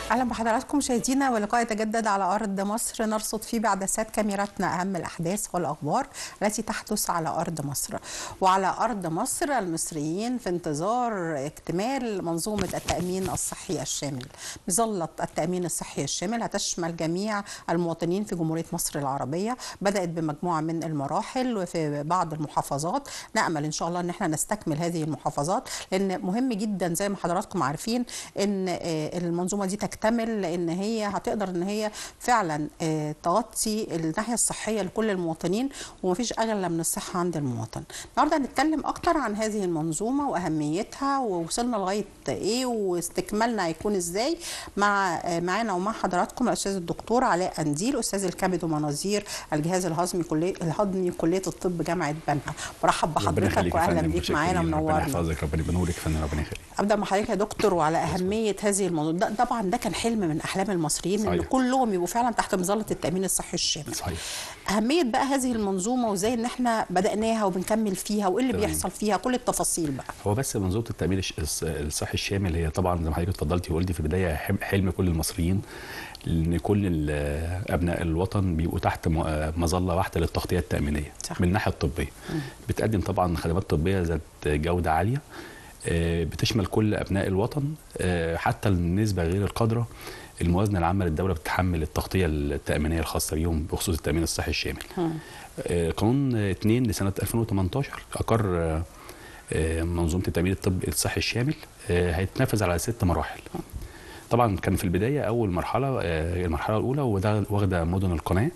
اهلا بحضراتكم مشاهدينا ولقاء يتجدد على ارض مصر نرصد فيه بعدسات كاميراتنا اهم الاحداث والاخبار التي تحدث على ارض مصر وعلى ارض مصر المصريين في انتظار اكتمال منظومه التامين الصحي الشامل مظله التامين الصحي الشامل هتشمل جميع المواطنين في جمهوريه مصر العربيه بدات بمجموعه من المراحل وفي بعض المحافظات نامل ان شاء الله ان احنا نستكمل هذه المحافظات لان مهم جدا زي ما حضراتكم عارفين ان المنظومه دي تكتمل لان هي هتقدر ان هي فعلا تغطي الناحيه الصحيه لكل المواطنين ومفيش اغلى من الصحه عند المواطن. النهارده هنتكلم اكتر عن هذه المنظومه واهميتها ووصلنا لغايه ايه واستكمالنا هيكون ازاي مع معانا ومع حضراتكم الاستاذ الدكتور علاء انديل استاذ الكبد ومناظير الجهاز الهضمي كليه الهضمي كليه الطب جامعه بنها. برحب بحضرتك واهلا بيك معانا منورنا. ربنا يحفظك ربنا يبارك فيك فندم ربنا يخليك. ابدا مع حضرتك يا دكتور وعلى اهميه هذه الموضوع ده طبعا ده كان حلم من احلام المصريين صحيح. ان كلهم يبقوا فعلا تحت مظله التامين الصحي الشامل صحيح اهميه بقى هذه المنظومه وازاي ان احنا بداناها وبنكمل فيها وايه اللي بيحصل فيها كل التفاصيل بقى هو بس منظومه التامين الصحي الشامل هي طبعا زي ما حضرتك اتفضلتي وقلتي في البدايه حلم كل المصريين ان كل ابناء الوطن بيبقوا تحت مظله واحده للتغطيه التامينيه صح. من الناحيه الطبيه م. بتقدم طبعا خدمات طبيه ذات جوده عاليه بتشمل كل ابناء الوطن حتى النسبه غير القادره الموازنه العامه للدوله بتتحمل التغطيه التامينيه الخاصه بيهم بخصوص التامين الصحي الشامل. قانون 2 لسنه 2018 اقر منظومه التامين الطبي الصحي الشامل هيتنفذ على ست مراحل. طبعا كان في البدايه اول مرحله المرحله الاولى وده واخده مدن القناه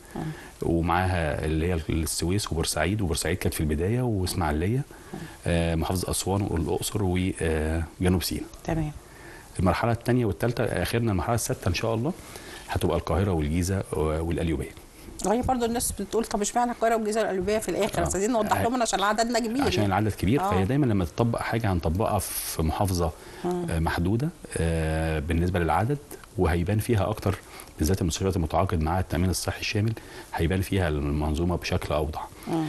ومعاها اللي هي السويس وبورسعيد وبورسعيد كانت في البدايه واسماعيليه محافظه اسوان والاقصر وجنوب سيناء. تمام. المرحله الثانيه والثالثه اخرنا المرحله السادسه ان شاء الله هتبقى القاهره والجيزه والقليوبيه. وهي برضه الناس بتقول طب اشمعنى القاهره والجيزه والقليوبيه في الاخر بس عايزين نوضح لهم عشان عددنا كبير عشان العدد كبير آه. فهي دايما لما تطبق حاجه هنطبقها في محافظه آه. محدوده آه بالنسبه للعدد وهيبان فيها اكتر بالذات المستشفيات المتعاقد معاها التامين الصحي الشامل هيبان فيها المنظومه بشكل اوضح. آه.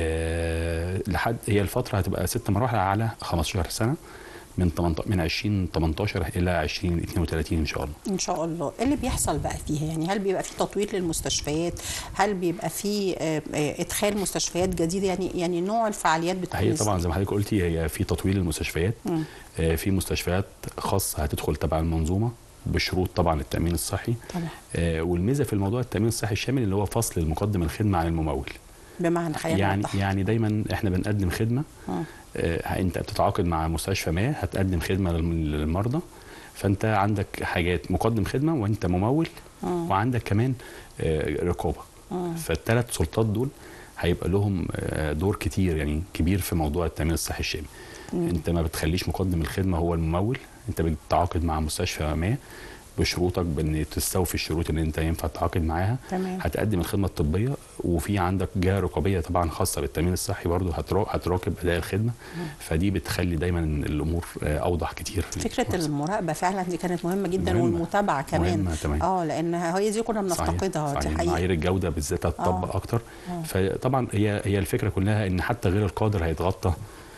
آه لحد هي الفتره هتبقى ست مراحل على 15 سنه من من 2018 الى 2032 ان شاء الله. ان شاء الله، ايه اللي بيحصل بقى فيها؟ يعني هل بيبقى في تطوير للمستشفيات؟ هل بيبقى في ادخال مستشفيات جديده؟ يعني يعني نوع الفعاليات بتكون هي طبعا زي ما حضرتك قلتي هي في تطوير للمستشفيات م. في مستشفيات خاصه هتدخل تبع المنظومه بشروط طبعا التامين الصحي طبعا. آه والميزه في الموضوع التامين الصحي الشامل اللي هو فصل المقدم الخدمه عن الممول بمعنى خلينا يعني نوضح. يعني دايما احنا بنقدم خدمه آه. آه انت بتتعاقد مع مستشفى ما هتقدم خدمه للمرضى فانت عندك حاجات مقدم خدمه وانت ممول آه. وعندك كمان آه رقابه آه. فالثلاث سلطات دول هيبقى لهم آه دور كتير يعني كبير في موضوع التامين الصحي الشامل انت ما بتخليش مقدم الخدمه هو الممول انت بتتعاقد مع مستشفى ما بشروطك بان تستوفي الشروط اللي انت ينفع تتعاقد معاها تمام. هتقدم الخدمه الطبيه وفي عندك جهه رقابيه طبعا خاصه بالتامين الصحي برضه هتراقب اداء الخدمه مم. فدي بتخلي دايما الامور اوضح كتير فكره المراقبه فعلا دي كانت مهمه جدا مهمة. والمتابعه كمان مهمة تمام. اه لان هي دي كنا بنفتقدها صحيح. دي صحيح. حقيقه معايير الجوده بالذات هتطبق آه. اكتر آه. فطبعا هي هي الفكره كلها ان حتى غير القادر هيتغطى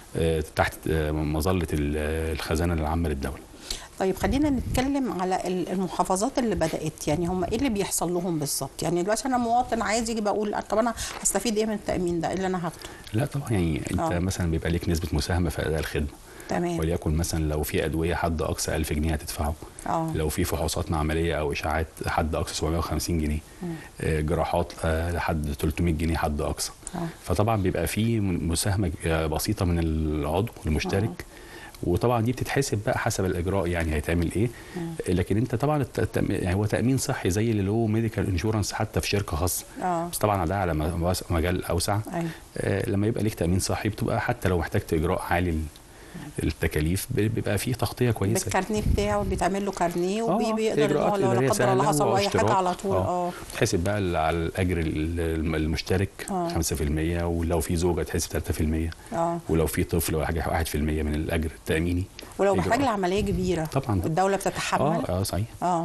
تحت مظله الخزانه العامه للدوله طيب خلينا نتكلم على المحافظات اللي بدات يعني هم ايه اللي بيحصل لهم بالظبط يعني دلوقتي انا مواطن عايز يجي بقول طب انا هستفيد ايه من التامين ده اللي انا هاخده لا طبعا يعني انت أوه. مثلا بيبقى ليك نسبه مساهمه في اداء الخدمه تمام وليكن مثلا لو في ادويه حد اقصى 1000 جنيه هتدفعه أوه. لو في فحوصات معمليه او اشاعات حد اقصى 750 جنيه آه جراحات آه لحد 300 جنيه حد اقصى أوه. فطبعا بيبقى في مساهمه بسيطه من العضو المشترك أوه. وطبعا دي بتتحسب بقى حسب الاجراء يعني هيتعمل ايه مم. لكن انت طبعا التأم... يعني هو تامين صحي زي اللي له ميديكال انشورنس حتى في شركه خاصه اه بس طبعا ده على مجال اوسع أيوة. آه لما يبقى ليك تامين صحي بتبقى حتى لو محتاج اجراء عالي التكاليف بيبقى فيه تغطيه كويسه بالكارنيه بتاعه بيتعمل له كارنيه آه، وبيقدر ان هو إجراءات لو إدارية لا قدر الله سهلة حصل له اي حاجه واشتراك. على طول اه تحسب بقى على الاجر ال- المشترك آه. 5% ولو في زوجه تحسب 3% اه ولو في طفل ولا حاجه 1% من الاجر التاميني ولو إجراءات. محتاج لعمليه كبيره طبعا الدوله بتتحمل اه اه صحيح اه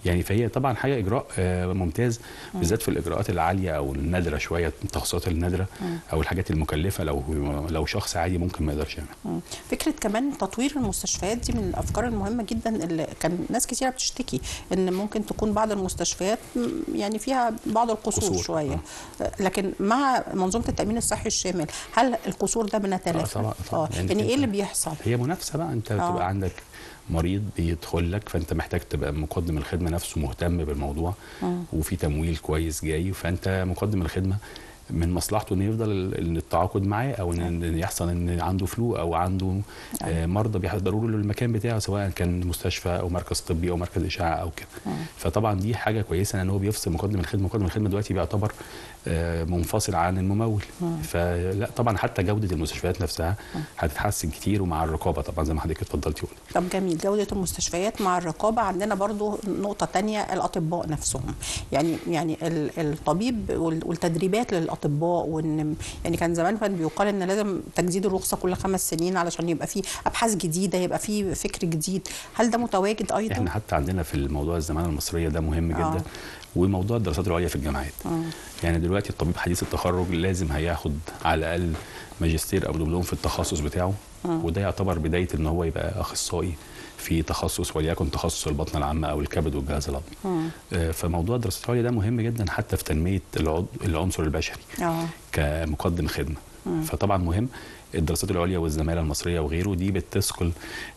يعني فهي طبعا حاجه اجراء آه، ممتاز بالذات في الاجراءات العاليه او النادره شويه التخصصات النادره او الحاجات المكلفه لو لو شخص عادي ممكن ما يقدرش يعملها مم. فكره كمان تطوير المستشفيات دي من الافكار المهمه جدا اللي كان ناس كتيره بتشتكي ان ممكن تكون بعض المستشفيات مم، يعني فيها بعض القصور قصور. شويه لكن مع منظومه التامين الصحي الشامل هل القصور ده بنتلافى؟ طبعا- طبعا. اه يعني يعني أنت- ايه اللي بيحصل؟ هي منافسه بقى انت آه. بتبقى عندك مريض بيدخل لك فانت محتاج تبقى مقدم الخدمه نفسه مهتم بالموضوع وفي تمويل كويس جاي فانت مقدم الخدمه من مصلحته انه يفضل ال- ال- التعاقد معاه او ان إن يحصل ان عنده فلو او عنده آه، مرضى بيحضروا له المكان بتاعه سواء كان مستشفى او مركز طبي او مركز اشعه او كده فطبعا دي حاجه كويسه لان هو بيفصل مقدم الخدمه مقدم الخدمه دلوقتي بيعتبر آه، منفصل عن الممول فلا طبعا حتى جوده المستشفيات نفسها هتتحسن كتير ومع الرقابه طبعا زي ما حضرتك اتفضلتي قلت طب جميل جودة المستشفيات مع الرقابة عندنا برضو نقطة تانية الأطباء نفسهم يعني يعني ال- الطبيب وال- والتدريبات للأطباء وإن يعني كان زمان كان بيقال إن لازم تجديد الرخصة كل خمس سنين علشان يبقى في أبحاث جديدة يبقى في فكر جديد هل ده متواجد أيضا؟ احنا حتى عندنا في الموضوع الزماله المصريه ده مهم آه. جدا وموضوع الدراسات العليا في الجامعات يعني دلوقتي الطبيب حديث التخرج لازم هياخد على الاقل ماجستير او دبلوم في التخصص بتاعه وده يعتبر بدايه ان هو يبقى اخصائي في تخصص وليكن تخصص البطنه العامه او الكبد والجهاز الهضمي آه، فموضوع الدراسات العليا ده مهم جدا حتى في تنميه العضو العنصر البشري اه كمقدم خدمه فطبعا مهم الدراسات العليا والزماله المصريه وغيره دي بتثقل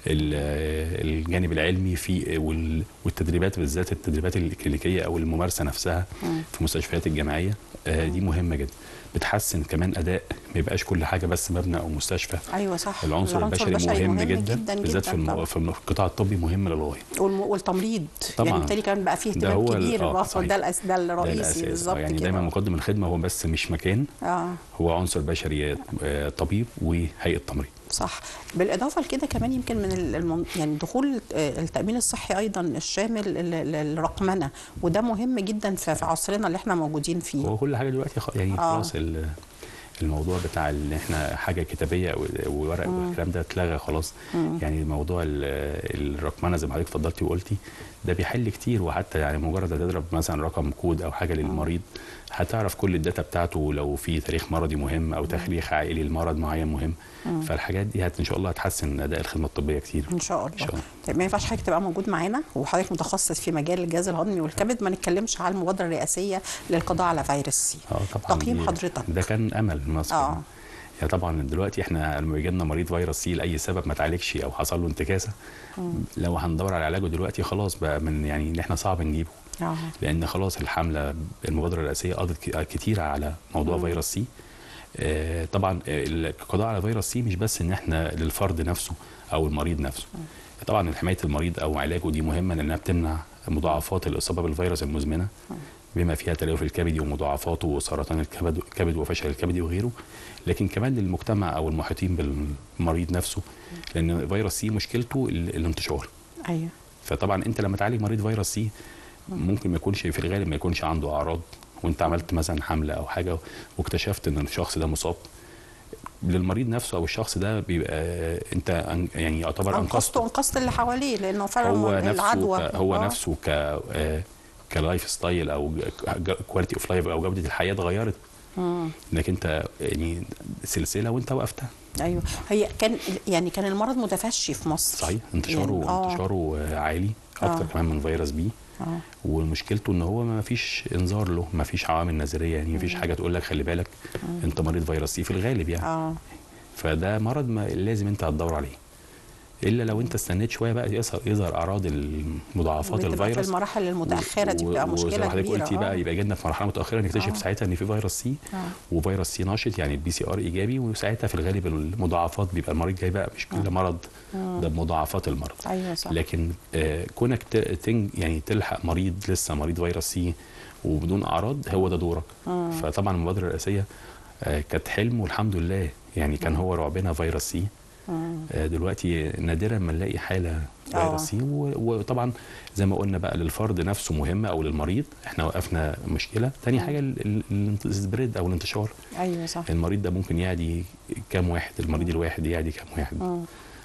ال- الجانب العلمي في وال- والتدريبات بالذات التدريبات الكلينيكيه او الممارسه نفسها في المستشفيات الجامعيه آه، دي مهمه جدا بتحسن كمان اداء ما يبقاش كل حاجه بس مبنى او مستشفى ايوه صح العنصر البشري, مهم, جدا, بالذات في, طبعاً. الم... في القطاع الطبي مهم للغايه والم- والتمريض طبعاً. يعني بالتالي كان بقى فيه ده اهتمام هو ال- كبير آه، برضه صحيح. ده الأس ده ده الرئيسي الاساس بالظبط آه، يعني كده. دايما مقدم الخدمه هو بس مش مكان اه هو عنصر بشري آه، طبيب وهيئه تمريض صح بالاضافه لكده كمان يمكن من ال- المن... يعني دخول آه، التامين الصحي ايضا الشامل لل- للرقمنه وده مهم جدا في في عصرنا اللي احنا موجودين فيه هو كل حاجه دلوقتي خ... يعني آه. خلاص ال- الموضوع بتاع ان احنا حاجه كتابيه و- وورق والكلام ده اتلغى خلاص يعني موضوع ال- الرقمنه زي ما حضرتك اتفضلتي وقلتي ده بيحل كتير وحتى يعني مجرد ما تضرب مثلا رقم كود او حاجه للمريض هتعرف كل الداتا بتاعته لو في تاريخ مرضي مهم او تاريخ عائلي لمرض معين مهم فالحاجات دي هت ان شاء الله هتحسن اداء الخدمه الطبيه كتير ان شاء الله, إن شاء الله. طيب ما ينفعش حضرتك تبقى موجود معانا وحضرتك متخصص في مجال الجهاز الهضمي والكبد ما نتكلمش على المبادره الرئاسيه للقضاء على فيروس سي اه طبعا تقييم دي- حضرتك ده كان امل مصر آه. يعني طبعا دلوقتي احنا لما بيجي لنا مريض فيروس سي لاي سبب ما اتعالجش او حصل له انتكاسه لو هندور على علاجه دلوقتي خلاص بقى من يعني ان احنا صعب نجيبه اه لان خلاص الحمله المبادره الرئاسيه قضت ك- كتير على موضوع فيروس سي آه، طبعا آه، القضاء على فيروس سي مش بس ان احنا للفرد نفسه او المريض نفسه طبعا حمايه المريض او علاجه دي مهمه لانها بتمنع مضاعفات الاصابه بالفيروس المزمنه بما فيها تلوث الكبدي ومضاعفاته وسرطان الكبد الكبد وفشل الكبدي وغيره لكن كمان للمجتمع او المحيطين بالمريض نفسه لان فيروس سي مشكلته ال- الانتشار ايوه فطبعا انت لما تعالج مريض فيروس سي ممكن ما يكونش في الغالب ما يكونش عنده اعراض وانت عملت مثلا حمله او حاجه واكتشفت ان الشخص ده مصاب للمريض نفسه او الشخص ده بيبقى انت أن- يعني يعتبر انقذته انقذته انقذت اللي حواليه لانه فعلا هو العدوى نفسه ك- هو آه. نفسه ك آه، كلايف ستايل او كواليتي اوف لايف او جوده الحياه اتغيرت انك انت يعني سلسله وانت وقفتها ايوه هي كان يعني كان المرض متفشي في مصر صحيح انتشاره يعني آه. انتشاره آه، عالي اكتر آه. كمان من فيروس بي آه. ومشكلته ان هو ما فيش انذار له ما فيش عوامل نظريه يعني ما فيش حاجه تقول لك خلي بالك انت مريض فيروس سي في الغالب يعني اه فده مرض ما لازم انت هتدور عليه الا لو انت استنيت شويه بقى يظهر يظهر اعراض المضاعفات بتبقى في الفيروس المراحل المتاخره دي بتبقى و- وزي مشكله ما حضرتك كبيره قلتي آه. بقى يبقى جالنا في مرحله متاخره نكتشف آه. ساعتها ان في فيروس سي آه. وفيروس سي نشط يعني البي سي ار ايجابي وساعتها في الغالب المضاعفات بيبقى المريض جاي بقى مش كل مرض ده بمضاعفات المرض ايوه صح لكن آه كونك ت- تنج يعني تلحق مريض لسه مريض فيروس سي وبدون اعراض هو ده دورك فطبعا المبادره الرئاسيه آه كانت حلم والحمد لله يعني كان هو رعبنا فيروس سي آه دلوقتي نادرا ما نلاقي حاله آه. فيروس سي و- وطبعا زي ما قلنا بقى للفرد نفسه مهمه او للمريض احنا وقفنا مشكله تاني حاجه ال- ال- السبريد او الانتشار ايوه صح المريض ده ممكن يعدي كام واحد المريض الواحد يعدي كام واحد مم.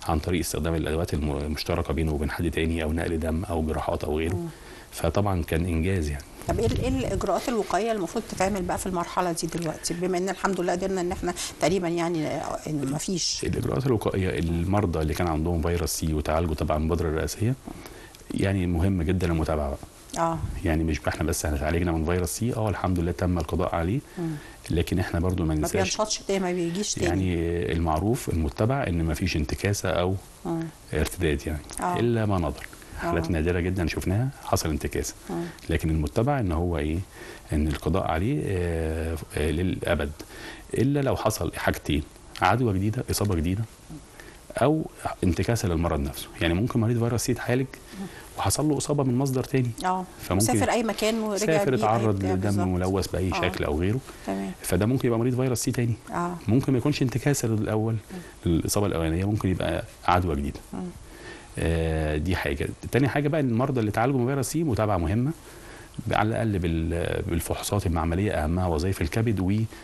عن طريق استخدام الادوات الم- المشتركه بينه وبين حد تاني او نقل دم او جراحات او غيره فطبعا كان انجاز يعني طب ايه ايه الاجراءات الوقائيه اللي المفروض تتعمل بقى في المرحله دي دلوقتي بما ان الحمد لله قدرنا ان احنا تقريبا يعني ان ما فيش الاجراءات الوقائيه المرضى اللي كان عندهم فيروس سي وتعالجوا تبع المبادره الرئاسيه يعني مهم جدا المتابعه بقى اه يعني مش احنا بس هنتعالجنا من فيروس سي اه الحمد لله تم القضاء عليه لكن احنا برضو ما ما ننساش بينشطش تاني ما بيجيش تاني يعني المعروف المتبع ان ما فيش انتكاسه او مم. ارتداد يعني آه. الا ما نظر حالات آه. نادره جدا شفناها حصل انتكاسه لكن المتبع ان هو ايه ان القضاء عليه آه آه للابد الا لو حصل حاجتين عدوى جديده اصابه جديده او انتكاسه للمرض نفسه يعني ممكن مريض فيروس سي يتعالج وحصل له اصابه من مصدر تاني اه فممكن سافر اي مكان ورجع سافر بيه اتعرض أي بتاع لدم بالظبط. ملوث باي آه. شكل او غيره تمام فده ممكن يبقى مريض فيروس سي تاني اه ممكن ما يكونش انتكاسه الاول الاصابه الاولانيه ممكن يبقى عدوى جديده آه دي حاجه تاني حاجه بقى ان المرضى اللي تعالجوا من فيروس سي متابعه مهمه على الاقل بال- بالفحوصات المعمليه اهمها وظائف الكبد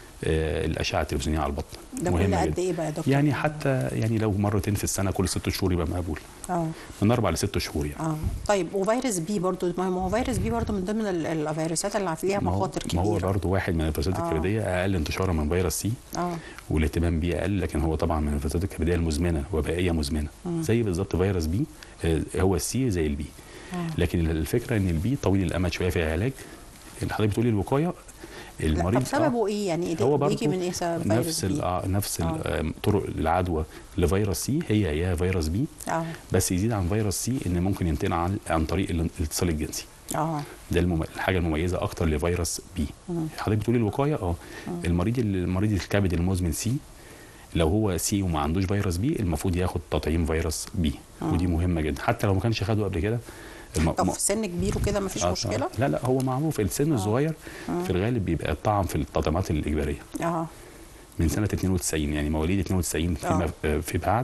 والاشعه التلفزيونيه على البطن ده كل مهمة قد جدا. ايه بقى يا دكتور يعني حتى يعني لو مرتين في السنه كل ست شهور يبقى مقبول اه من اربع لست شهور يعني اه طيب وفيروس بي برضو ما هو فيروس بي برضو من ضمن ال- الفيروسات اللي ليها ما هو- مخاطر ما هو كبيره برضه واحد من الفيروسات آه. الكبديه اقل انتشارا من فيروس سي اه والاهتمام بيه اقل لكن هو طبعا من الفيروسات الكبديه المزمنه وبائيه مزمنه زي بالظبط فيروس بي آه، هو السي زي البي لكن الفكره ان البي طويل الامد شويه في العلاج اللي حضرتك بتقولي الوقايه لا المريض طب سببه ايه يعني هو ده برضه بيجي من ايه سبب فيروس نفس بي ال- آه، نفس ال- آه. آه، طرق العدوى لفيروس سي هي يا فيروس بي اه بس يزيد عن فيروس سي ان ممكن ينتقل عن عن طريق ال- الاتصال الجنسي اه ده المم... الحاجه المميزه اكتر لفيروس بي حضرتك بتقولي الوقايه اه المريض اللي- المريض الكبد المزمن سي لو هو سي وما عندوش فيروس بي المفروض ياخد تطعيم فيروس بي ودي مهمه جدا حتى لو ما كانش خده قبل كده الم... طب م- في سن كبير وكده مفيش آه، مشكله آه. لا لا هو معروف السن الصغير في الغالب بيبقى الطعم في التطعيمات الاجباريه اه من سنه 92 يعني مواليد 92 فيما آه. في بعد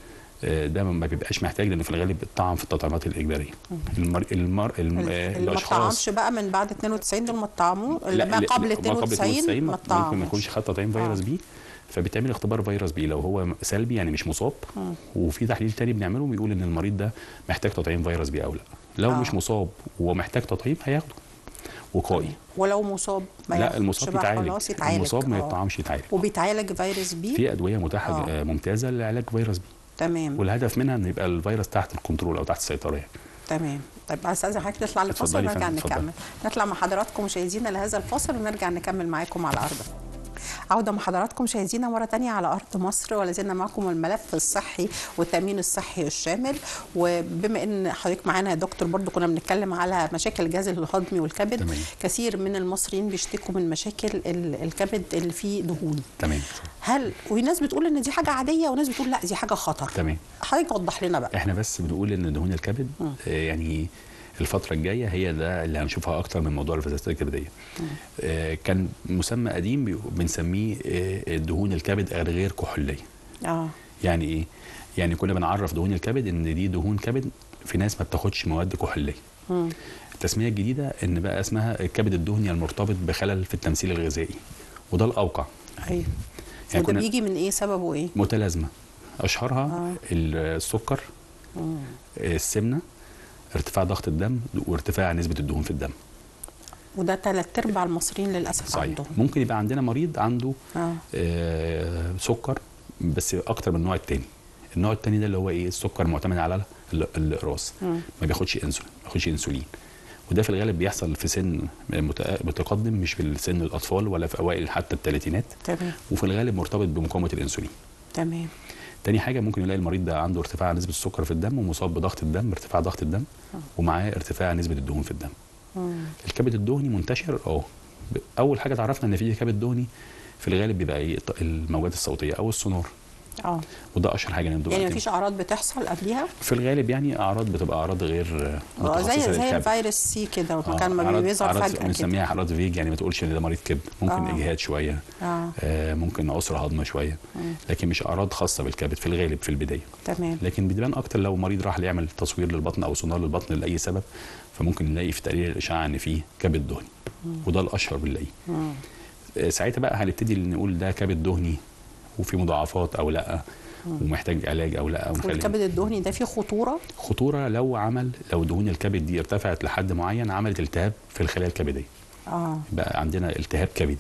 آه، ده ما بيبقاش محتاج لان في الغالب الطعم في التطعيمات الاجباريه المر... المر... الم... آه، اللي ما اتطعمش بقى من بعد 92 دول ما اتطعموا اللي ما لا، قبل ما 92 ما ممكن ما اتطعموش يكونش خد تطعيم فيروس آه. بي فبيتعمل اختبار فيروس بي لو هو سلبي يعني مش مصاب وفي تحليل تاني بنعمله بيقول ان المريض ده محتاج تطعيم فيروس بي او لا لو آه. مش مصاب ومحتاج تطعيم هياخده وقائي ولو مصاب ما لا ياخدش المصاب بقى يتعالج خلاص يتعالج المصاب ما آه. يطعمش يتعالج وبيتعالج فيروس بي في ادويه متاحه آه. آه. ممتازه لعلاج فيروس بي تمام والهدف منها ان يبقى الفيروس تحت الكنترول او تحت السيطره يعني. تمام طيب استاذن حضرتك نطلع لفاصل اتفضلي يا ونرجع فندم، اتفضلي. نكمل نطلع مع حضراتكم مشاهدينا لهذا الفاصل ونرجع نكمل معاكم على ارض عودة مع حضراتكم مشاهدينا مرة تانية على أرض مصر ولازلنا معكم الملف الصحي والتأمين الصحي الشامل وبما إن حضرتك معانا يا دكتور برضو كنا بنتكلم على مشاكل الجهاز الهضمي والكبد تمام. كثير من المصريين بيشتكوا من مشاكل ال- الكبد اللي فيه دهون تمام هل وناس بتقول ان دي حاجه عاديه وناس بتقول لا دي حاجه خطر تمام. حضرتك وضح لنا بقى احنا بس بنقول ان دهون الكبد آه يعني الفترة الجاية هي ده اللي هنشوفها أكتر من موضوع الفساتات الكبدية. آه كان مسمى قديم بي- بنسميه آه دهون الكبد الغير كحولية. اه يعني إيه؟ يعني كنا بنعرف دهون الكبد إن دي دهون كبد في ناس ما بتاخدش مواد كحولية. مم. التسمية الجديدة إن بقى اسمها الكبد الدهني المرتبط بخلل في التمثيل الغذائي. وده الأوقع. ايوه يعني وده كنا- بيجي من ايه سببه ايه متلازمة أشهرها آه. السكر السمنة ارتفاع ضغط الدم وارتفاع نسبة الدهون في الدم وده ثلاث ارباع المصريين للاسف صحيح عندهم ممكن يبقى عندنا مريض عنده اه آه سكر بس اكتر من النوع الثاني النوع الثاني ده اللي هو ايه السكر معتمد على ال- الاقراص مم. ما بياخدش انسولين ما بياخدش انسولين وده في الغالب بيحصل في سن مت- متقدم مش في سن الاطفال ولا في اوائل حتى الثلاثينات تمام وفي الغالب مرتبط بمقاومه الانسولين تمام تاني حاجه ممكن نلاقي المريض ده عنده ارتفاع نسبه السكر في الدم ومصاب بضغط الدم ارتفاع ضغط الدم ومعاه ارتفاع نسبه الدهون في الدم مم. الكبد الدهني منتشر اه ب- اول حاجه تعرفنا ان في كبد دهني في الغالب بيبقى ايه ط- الموجات الصوتيه او السونار اه وده اشهر حاجه نبدو يعني مفيش اعراض بتحصل قبليها في الغالب يعني اعراض بتبقى اعراض غير آه، متخصصه زي زي للكبد. الفيروس سي كده آه، مكان ما أعراض- بيظهر أعراض فجاه كده بنسميها اعراض فيج يعني ما تقولش ان ده مريض كبد ممكن آه. اجهاد شويه اه آه ممكن عسر هضم شويه لكن مش اعراض خاصه بالكبد في الغالب في البدايه تمام لكن بتبان اكتر لو مريض راح يعمل تصوير للبطن او سونار للبطن لاي سبب فممكن نلاقي في تقرير الاشعه ان فيه كبد دهني وده الاشهر بنلاقيه مم. آه، ساعتها بقى هنبتدي نقول ده كبد دهني وفي مضاعفات او لا ومحتاج علاج او لا ومخلي- والكبد الدهني ده فيه خطوره خطوره لو عمل لو دهون الكبد دي ارتفعت لحد معين عملت التهاب في الخلايا الكبديه اه بقى عندنا التهاب كبدي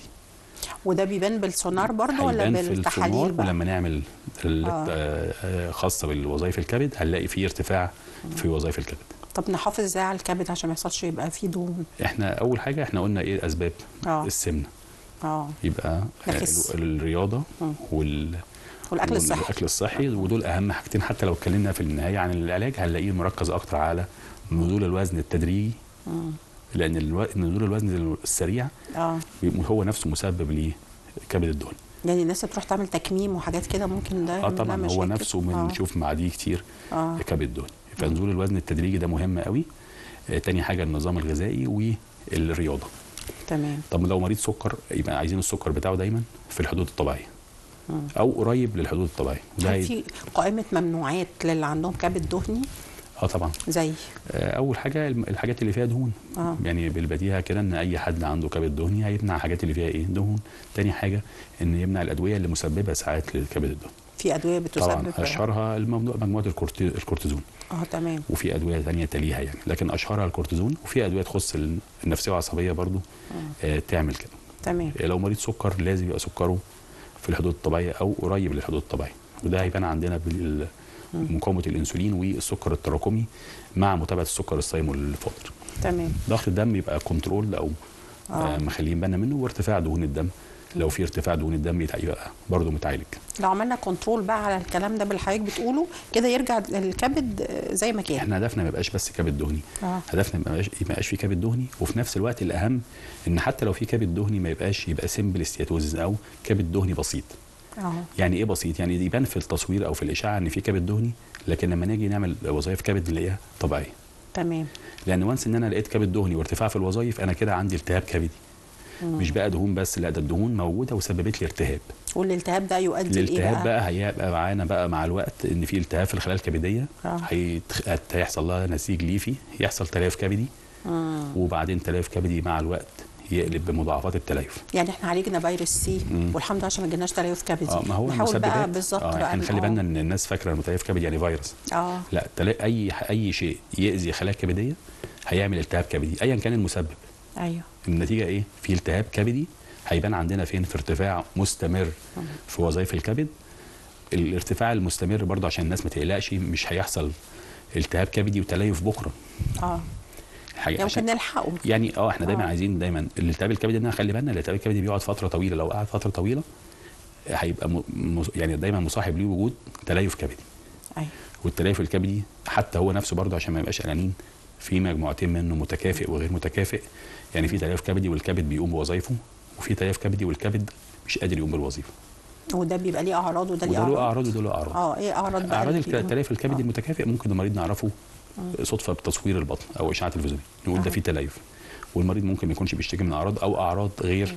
وده بيبان بالسونار برضه ولا هيبان في بالتحاليل السونار بقى ولما نعمل ال- آه. آه، آه، خاصه بالوظائف الكبد هنلاقي فيه ارتفاع في وظائف الكبد طب نحافظ ازاي على الكبد عشان ما يحصلش يبقى فيه دهون احنا اول حاجه احنا قلنا ايه اسباب اه السمنه اه يبقى آه، نخس. ال- الرياضه مم. وال والاكل الصحي والاكل الصحي ودول اهم حاجتين حتى لو اتكلمنا في النهايه عن العلاج هنلاقيه مركز اكتر على نزول الوزن التدريجي مم. لان الو... نزول الوزن السريع اه بيبقى هو نفسه مسبب لكبد الدهن يعني الناس بتروح تعمل تكميم وحاجات كده ممكن ده اه يعمل لها طبعا هو مشاكل. نفسه آه. بنشوف معديه كتير اه كبد الدهن فنزول الوزن التدريجي ده مهم قوي آه، تاني حاجه النظام الغذائي والرياضه تمام طب لو مريض سكر يبقى عايزين السكر بتاعه دايما في الحدود الطبيعيه مم. او قريب للحدود الطبيعيه وده هل هي- في قائمه ممنوعات للي عندهم كبد دهني اه طبعا زي آه، اول حاجه الم- الحاجات اللي فيها دهون اه يعني بالبديهه كده ان اي حد عنده كبد دهني هيمنع الحاجات اللي فيها ايه دهون تاني حاجه ان يمنع الادويه اللي مسببه ساعات للكبد الدهني في ادويه طبعا بتسبب اشهرها الموضوع مجموعه الكورتي- الكورتيزون اه تمام وفي ادويه ثانيه تليها يعني لكن اشهرها الكورتيزون وفي ادويه تخص ال- النفسيه والعصبيه برضو آه تعمل كده تمام آه، لو مريض سكر لازم يبقى سكره في الحدود الطبيعيه او قريب للحدود الطبيعيه وده هيبان عندنا بمقاومه الانسولين والسكر التراكمي مع متابعه السكر الصايم والفطر تمام ضغط الدم يبقى كنترول او آه. آه. مخليين بالنا منه وارتفاع دهون الدم لو في ارتفاع دهون الدم يتع- يبقى برضه متعالج لو عملنا كنترول بقى على الكلام ده باللي حضرتك بتقوله كده يرجع الكبد آه، زي ما كان احنا هدفنا ما يبقاش بس كبد دهني اه هدفنا ما يبقاش ما يبقاش في كبد دهني وفي نفس الوقت الاهم ان حتى لو في كبد دهني ما يبقاش يبقى سيمبل ستياتوزز او كبد دهني بسيط اه يعني ايه بسيط يعني يبان في التصوير او في الاشعه ان في كبد دهني لكن لما نيجي نعمل وظائف كبد نلاقيها طبيعيه تمام لان وانس ان انا لقيت كبد دهني وارتفاع في الوظائف انا كده عندي التهاب كبدي مش بقى دهون بس لا ده الدهون موجوده وسببت لي التهاب والالتهاب ده يؤدي لايه الالتهاب بقى؟ بقى هيبقى معانا بقى مع الوقت ان في التهاب في الخلايا الكبديه آه. هيتخ- هيحصل لها نسيج ليفي يحصل تليف كبدي مم. وبعدين تليف كبدي مع الوقت يقلب بمضاعفات التليف يعني احنا عالجنا فيروس سي مم. والحمد لله عشان ما جالناش تليف كبدي اه ما هو نحاول بقى المسببات بالظبط اه بقى احنا نخلي آه. بالنا ان الناس فاكره ان تليف كبدي يعني فيروس اه لا تلا- اي اي شيء ياذي خلايا كبديه هيعمل التهاب كبدي ايا كان المسبب ايوه النتيجه ايه في التهاب كبدي هيبان عندنا فين في ارتفاع مستمر في وظائف الكبد الارتفاع المستمر برضه عشان الناس ما تقلقش مش هيحصل التهاب كبدي وتليف بكره اه حاجه يعني عشان ممكن نلحقه يعني اه احنا دايما آه. عايزين دايما الالتهاب الكبدي ده خلي بالنا الالتهاب الكبدي بيقعد فتره طويله لو قعد فتره طويله هيبقى م... م... يعني دايما مصاحب ليه وجود تليف كبدي ايوه والتليف الكبدي حتى هو نفسه برضه عشان ما يبقاش قلقانين في مجموعتين منه متكافئ وغير متكافئ يعني في تليف كبدي والكبد بيقوم بوظائفه وفي تليف كبدي والكبد مش قادر يقوم بالوظيفه وده بيبقى ليه اعراض وده ليه وده له اعراض اعراض وده له اعراض اه ايه اعراض بقى اعراض اللي الك- فيهم؟ التليف الكبدي آه. المتكافئ ممكن المريض نعرفه صدفه بتصوير البطن او اشعه تلفزيونيه نقول ده آه. في تليف والمريض ممكن ما يكونش بيشتكي من اعراض او اعراض غير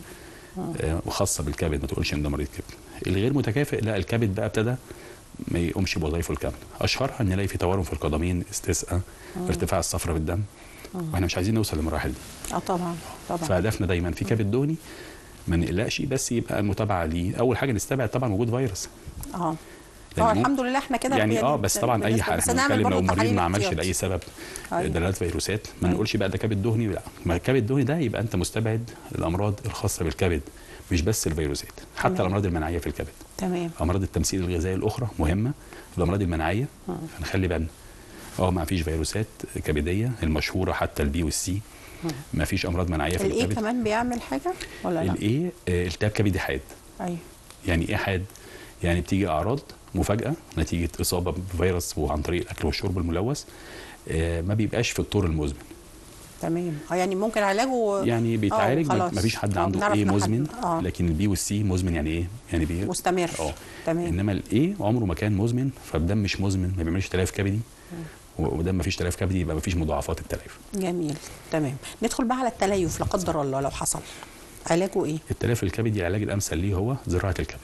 آه، خاصه بالكبد ما تقولش ان ده مريض كبد الغير متكافئ لا الكبد بقى ابتدى ما يقومش بوظائفه الكامله اشهرها ان نلاقي في تورم في القدمين استسقاء ارتفاع الصفرة بالدم واحنا مش عايزين نوصل للمراحل دي اه طبعا طبعا فهدفنا دايما في كبد دهني ما نقلقش بس يبقى المتابعه ليه اول حاجه نستبعد طبعا وجود فيروس اه لأن اه مو- الحمد لله احنا كده يعني بن- اه بس طبعا اي بنسبة- حاجه بس احنا نعمل بنتكلم لو برضه مريض تحاليل ما عملش احتياطي. لاي سبب أيوة. دلالات فيروسات ما أيوة. نقولش بقى ده كبد دهني لا ما الكبد الدهني ده يبقى انت مستبعد الامراض الخاصه بالكبد مش بس الفيروسات حتى تمام. الامراض المناعيه في الكبد تمام امراض التمثيل الغذائي الاخرى مهمه الامراض المناعيه فنخلي بالنا اه ما فيش فيروسات كبديه المشهوره حتى البي والسي ما فيش امراض مناعيه في الايه الكبد كمان بيعمل حاجه ولا لا الايه آه، التهاب كبدي حاد ايوه يعني ايه حاد يعني بتيجي اعراض مفاجاه نتيجه اصابه بفيروس وعن طريق الاكل والشرب الملوث آه، ما بيبقاش في الطور المزمن تمام اه يعني ممكن علاجه يعني بيتعالج ما خلاص. ما فيش حد آه، عنده بنعرف ايه نحدد. مزمن اه لكن البي والسي مزمن يعني ايه يعني بي مستمر اه تمام انما الايه عمره ما كان مزمن فالدم مش مزمن ما بيعملش تليف كبدي ودم ما فيش تليف كبدي يبقى ما فيش مضاعفات التليف جميل تمام ندخل بقى على التليف لا قدر الله لو حصل علاجه ايه التليف الكبدي العلاج الامثل ليه هو زراعه الكبد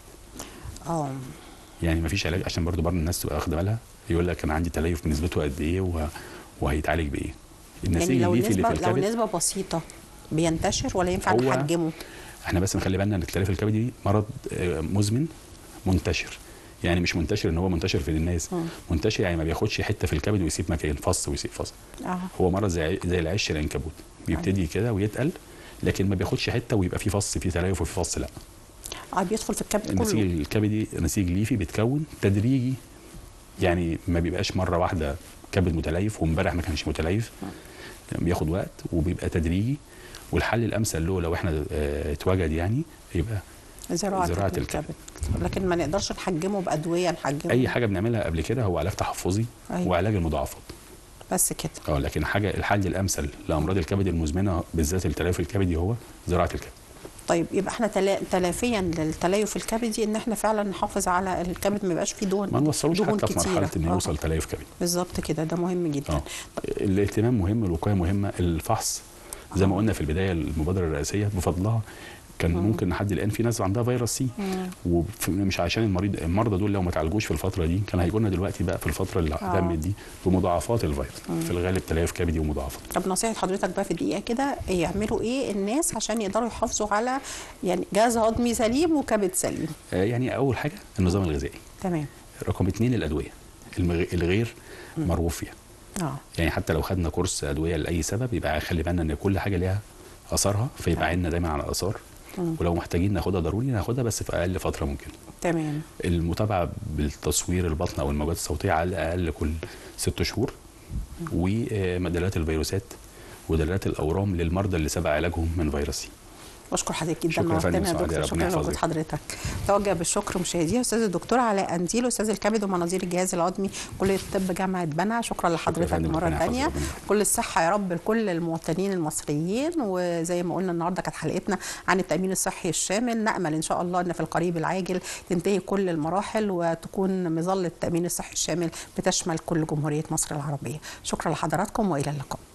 اه يعني ما فيش علاج عشان برضو برضه الناس تبقى واخده بالها يقول لك انا عندي تليف بنسبته قد ايه وه- وهيتعالج بايه النسيج يعني لو الليفي اللي النسبه في لو الكبد النسبه بسيطه بينتشر ولا ينفع هو- نحجمه احنا بس نخلي بالنا ان التليف الكبدي مرض آه، مزمن منتشر يعني مش منتشر ان هو منتشر في الناس منتشر يعني ما بياخدش حته في الكبد ويسيب مكان فص ويسيب فص اه هو مرض زي زي العش العنكبوت بيبتدي كده ويتقل لكن ما بياخدش حته ويبقى فيه فص فيه تليف وفي فص لا اه بيدخل في الكبد النسيج كله الكبدي نسيج ليفي بيتكون تدريجي يعني ما بيبقاش مره واحده كبد متليف وامبارح ما كانش متليف بياخد وقت وبيبقى تدريجي والحل الامثل له لو احنا اه اتوجد يعني يبقى زراعه, زراعة الكبد. الكبد. لكن ما نقدرش نحجمه بادويه نحجمه اي حاجه بنعملها قبل كده هو علاج تحفظي أيوة. وعلاج المضاعفات بس كده اه لكن حاجه الحل الامثل لامراض الكبد المزمنه بالذات التليف الكبدي هو زراعه الكبد طيب يبقى احنا تلا... تلافيا للتليف الكبدي ان احنا فعلا نحافظ على الكبد ما يبقاش فيه دهون ما نوصلوش دهون حتى في كتيرة. مرحله انه آه. يوصل تليف كبدي بالظبط كده ده مهم جدا اه الاهتمام مهم الوقايه مهمه الفحص زي ما قلنا في البدايه المبادره الرئاسيه بفضلها كان ممكن لحد الان في ناس عندها فيروس سي ومش عشان المريض المرضى دول لو ما تعالجوش في الفتره دي كان هيجوا لنا دلوقتي بقى في الفتره اللي آه. تمت دي بمضاعفات الفيروس في الغالب تليف كبدي ومضاعفات طب نصيحه حضرتك بقى في دقيقه كده يعملوا ايه الناس عشان يقدروا يحافظوا على يعني جهاز هضمي سليم وكبد سليم آه يعني اول حاجه النظام الغذائي تمام رقم اثنين الادويه المغ... الغير مرغوب فيها اه يعني حتى لو خدنا كورس ادويه لاي سبب يبقى خلي بالنا ان كل حاجه ليها اثارها فيبقى نعم. عيننا دايما على الاثار ولو محتاجين ناخدها ضروري ناخدها بس في اقل فتره ممكنه تمام المتابعه بالتصوير البطن او الموجات الصوتيه على الاقل كل ست شهور ومدلات الفيروسات ودلالات الاورام للمرضى اللي سبق علاجهم من فيروس سي بشكر حضرتك جدا شكرا يا فندم، نورتنا يا سعاد، دكتور ربنا شكرا لوجود يحفظك. حضرتك توجه بالشكر مشاهدينا استاذ الدكتور علاء انديل استاذ الكبد ومناظير الجهاز الهضمي كليه الطب جامعه بنها شكرا لحضرتك فندم، مره ربنا يحفظك، ثانيه ربنا يحفظك. كل الصحه يا رب لكل المواطنين المصريين وزي ما قلنا النهارده كانت حلقتنا عن التامين الصحي الشامل نامل ان شاء الله ان في القريب العاجل تنتهي كل المراحل وتكون مظله التامين الصحي الشامل بتشمل كل جمهوريه مصر العربيه شكرا لحضراتكم والى اللقاء